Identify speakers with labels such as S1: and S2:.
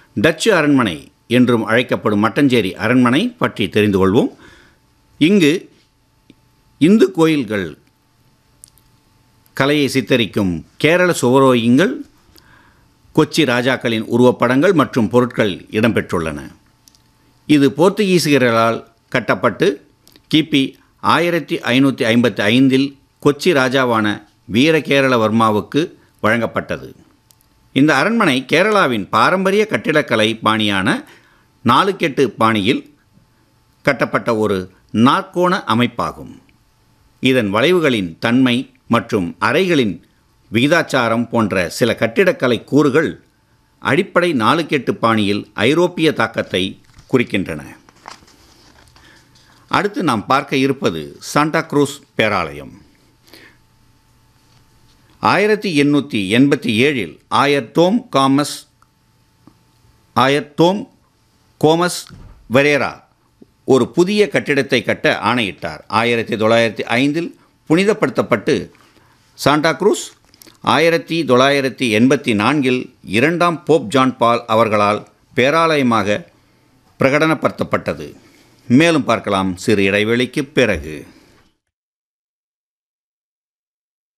S1: Dutch அரண்மனை என்றும் அழைக்கப்படும் மட்டஞ்சேரி அரண்மனை பற்றி தெரிந்து கொள்வோம் இங்கு இந்து கோயில்கள் கலையை சித்தரிக்கும் கேரள சுவரோயங்கள் கொச்சி ராஜாக்களின் உருவப்படங்கள் மற்றும் பொருட்கள் இடம்பெற்றுள்ளன இது போர்த்துகீசியர்களால் கட்டப்பட்டு கிபி ஆயிரத்தி ஐநூற்றி ஐம்பத்தி ஐந்தில் கொச்சி ராஜாவான வீரகேரளவர்மாவுக்கு வழங்கப்பட்டது இந்த அரண்மனை கேரளாவின் பாரம்பரிய கட்டிடக்கலை பாணியான நாலுக்கெட்டு பாணியில் கட்டப்பட்ட ஒரு நாற்கோண அமைப்பாகும் இதன் வளைவுகளின் தன்மை மற்றும் அறைகளின் விகிதாச்சாரம் போன்ற சில கட்டிடக்கலை கூறுகள் அடிப்படை நாலுக்கெட்டு பாணியில் ஐரோப்பிய தாக்கத்தை குறிக்கின்றன அடுத்து நாம் பார்க்க இருப்பது சாண்டா குரூஸ் பேராலயம் ஆயிரத்தி எண்ணூற்றி எண்பத்தி ஏழில் ஆயர் தோம் காமஸ் ஆயர் தோம் கோமஸ் வெரேரா ஒரு புதிய கட்டிடத்தை கட்ட ஆணையிட்டார் ஆயிரத்தி தொள்ளாயிரத்தி ஐந்தில் புனிதப்படுத்தப்பட்டு சாண்டா குரூஸ் ஆயிரத்தி தொள்ளாயிரத்தி எண்பத்தி நான்கில் இரண்டாம் போப் ஜான் பால் அவர்களால் பேராலயமாக பிரகடனப்படுத்தப்பட்டது மேலும் பார்க்கலாம் சிறு இடைவெளிக்கு பிறகு